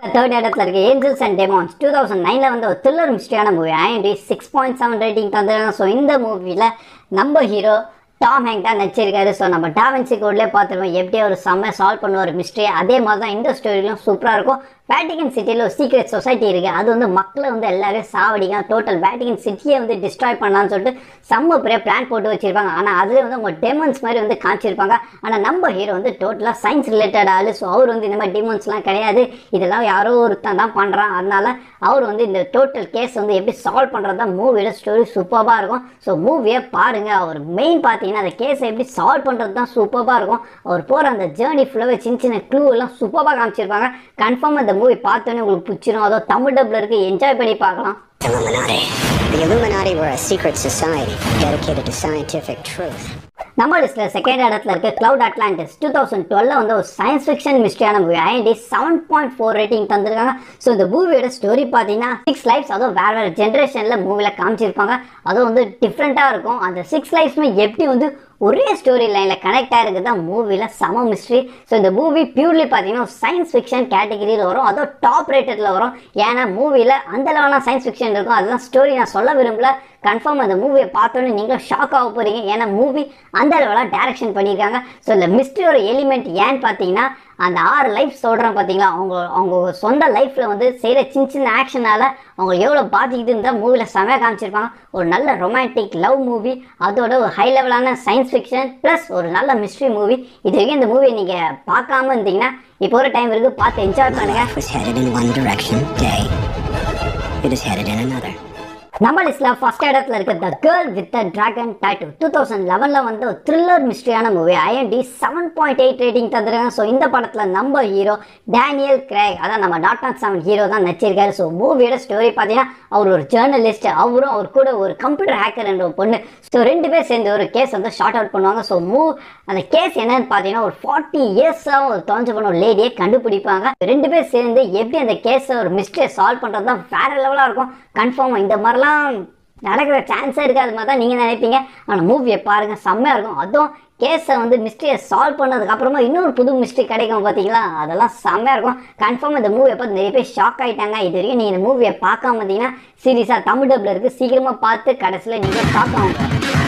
Third இடத்துல இருக்க angels and demons two thousand நைனில் வந்து ஒரு த்ரில்லர் மிஸ்டரியான movie IMDb six point seven rating தந்துருக்காங்க ஸோ இந்த மூவியில் நம்ம ஹீரோ டாம் ஹேங்க் தான் நடிச்சிருக்காரு ஸோ நம்ம டாவன்சி கோட்லேயே பார்த்துருவோம் எப்படி ஒரு செம்ம சால்வ் பண்ணுவார் மிஸ்ட்ரி அதே மாதிரி தான் இந்த ஸ்டோரியிலும் சூப்பராக இருக்கும் வேட்டிகன் சிட்டியில் ஒரு சீக்ரெட் சொசைட்டி இருக்குது அது வந்து மக்களை வந்து எல்லாரையும் சாவடிக்கும் டோட்டல் வேட்டிகன் சிட்டியை வந்து டிஸ்ட்ராய் பண்ணலாம்னு சொல்லிட்டு செம்ம பெரிய பிளான் போட்டு வச்சிருப்பாங்க ஆனால் அதில் வந்து அவங்க டெமன்ஸ் மாதிரி வந்து காமிச்சிருப்பாங்க ஆனால் நம்ம ஹீரோ வந்து டோட்டலாக சயின்ஸ் ரிலேட்டட் ஆளு ஸோ அவர் வந்து இந்த மாதிரி டெமன்ஸ்லாம் கிடையாது இதெல்லாம் யாரோ ஒருத்தன் தான் பண்ணுறான் அதனால அவர் வந்து இந்த டோட்டல் கேஸ் வந்து எப்படி சால்வ் பண்ணுறது தான் மூவியோட ஸ்டோரி சூப்பராக இருக்கும் ஸோ மூவியை பாருங்கள் அவர் மெயின் பார்த்தீங்கன்னா அந்த கேஸை எப்படி சால்வ் பண்ணுறது தான் சூப்பராக இருக்கும் அவர் போகிற அந்த ஜேர்னி ஃபுல்லாகவே சின்ன சின்ன க்ளூ எல்லாம் சூப்பராக காமிச்சிருப்பாங்க கன்ஃபார்ம் அந்த மூவி பார்த்தோன்னே உங்களுக்கு பிடிச்சிரும் அதோ தமிழ் டப்பில் இருக்கு என்ஜாய் பண்ணி பார்க்கலாம் Illuminati. The Illuminati were a secret society dedicated to scientific truth. நம்ம லிஸ்ட்டில் செகண்ட் இடத்துல இருக்க கிளவுட் அட்லாண்டிஸ் டூ தௌசண்ட் டுவெல்ல வந்து ஒரு சயின்ஸ் ஃபிக்ஷன் மிஸ்டியான movie IMDb seven point four rating தந்திருக்காங்க ஸோ இந்த மூவியோட ஸ்டோரி பார்த்தீங்கன்னா சிக்ஸ் லைஃப்ஸ் அதுவும் வேறு வேறு ஜென்ரேஷனில் மூவியில் காமிச்சிருப்பாங்க அதுவும் வந்து டிஃப்ரெண்ட்டாக இருக்கும் அந்த சிக்ஸ் லைஃப்ஸுமே எப்படி வந்து ஒரே ஸ்டோரி லைனில் கனெக்ட் ஆகிருக்கு தான் மூவியில் சம மிஸ்ட்ரி ஸோ இந்த மூவி பியூர்லி பார்த்தீங்கன்னா சயின்ஸ் ஃபிக்ஷன் கேட்டகிரியில் வரும் அதுவும் டாப் ரேட்டடில் வரும் ஏன்னா மூவியில் அந்த லெவலாக சயின்ஸ் ஃபிக்ஷன் இருக்கும் அதுதான் ஸ்டோரி நான் சொல்ல விரும்பல கன்ஃபார்ம் அந்த மூவியை பார்த்தோன்னே நீங்களும் ஷாக் ஆக போகிறீங்க ஏன்னா மூவி அந்த லெவலாக டேரக்ஷன் பண்ணியிருக்காங்க ஸோ இந்த மிஸ்ட்ரியோட எலிமெண்ட் ஏன்னு பார்த்தீங்கன்னா அந்த ஆறு லைஃப் சொல்கிறேன் பார்த்தீங்களா அவங்க அவங்க சொந்த லைஃப்பில் வந்து செய்கிற சின்ன சின்ன ஆக்ஷனால் அவங்க எவ்வளோ பாதிக்குதுன்னு தான் மூவியில் செமையாக காமிச்சிருப்பாங்க ஒரு நல்ல ரொமான்டிக் லவ் மூவி அதோட ஒரு ஹை லெவலான சயின்ஸ் ஃபிக்ஷன் ப்ளஸ் ஒரு நல்ல மிஸ்ட்ரி மூவி இது வரைக்கும் இந்த மூவியை நீங்கள் பார்க்காம இருந்தீங்கன்னா இப்போ ஒரு டைம் இருக்குது பார்த்து என்ஜாய் பண்ணுங்கள் Life was headed in one direction, day. It is headed in another. நம்ம லிஸ்ட்ல ஃபர்ஸ்ட் இடத்துல இருக்க the girl with the dragon tattoo two thousand லெவன்ல வந்து ஒரு த்ரில்லர் மிஸ்ட்ரியான movie IMDb seven point eight rating தந்துருக்காங்க ஸோ இந்த படத்தில் நம்ம ஹீரோ டேனியல் கிரேக் அதான் நம்ம டாட் நாட் செவன் ஹீரோ தான் நடிச்சிருக்காரு ஸோ மூவியோட ஸ்டோரி பார்த்தீங்கன்னா அவர் ஒரு ஜேர்னலிஸ்ட் அவரும் அவர் கூட ஒரு கம்ப்யூட்டர் ஹேக்கர் என்ற ஒரு பொண்ணு ஸோ ரெண்டு பேர் சேர்ந்து ஒரு கேஸ் வந்து ஷார்ட் அவுட் பண்ணுவாங்க ஸோ மூவ் அந்த கேஸ் என்னன்னு பார்த்தீங்கன்னா ஒரு ஃபார்ட்டி இயர்ஸாக ஒரு தொலைஞ்சு போன ஒரு லேடியை கண்டுபிடிப்பாங்க ரெண்டு பேர் சேர்ந்து எப்படி அந்த கேஸை ஒரு மிஸ்டேக் சால்வ் பண்ணுறது தான் வேற லெவலாக இருக்கும் கன்ஃபார்ம் இந்த மாதிரிலாம் நடக்கிற சான்ஸே இருக்காது மாதிரி தான் நீங்கள் நினைப்பீங்க ஆனால் மூவியை பாருங்கள் செம்மையாக இருக்கும் அதுவும் கேஸை வந்து மிஸ்டேயை சால்வ் பண்ணதுக்கு அப்புறமா இன்னொரு புது மிஸ்டேக் கிடைக்கும் பார்த்தீங்களா அதெல்லாம் செம்மையாக இருக்கும் கன்ஃபார்ம் இந்த மூவியை பார்த்து நிறைய பேர் ஷாக் ஆகிட்டாங்க இது வரைக்கும் நீங்கள் இந்த மூவியை பார்க்காம இருந்தீங்கன்னா சீரியஸாக தமிழ் டப்பில் இருக்குது சீக்கிரமாக பார்த்து கடைசியில் நீங்கள் ஷாக் ஆகும்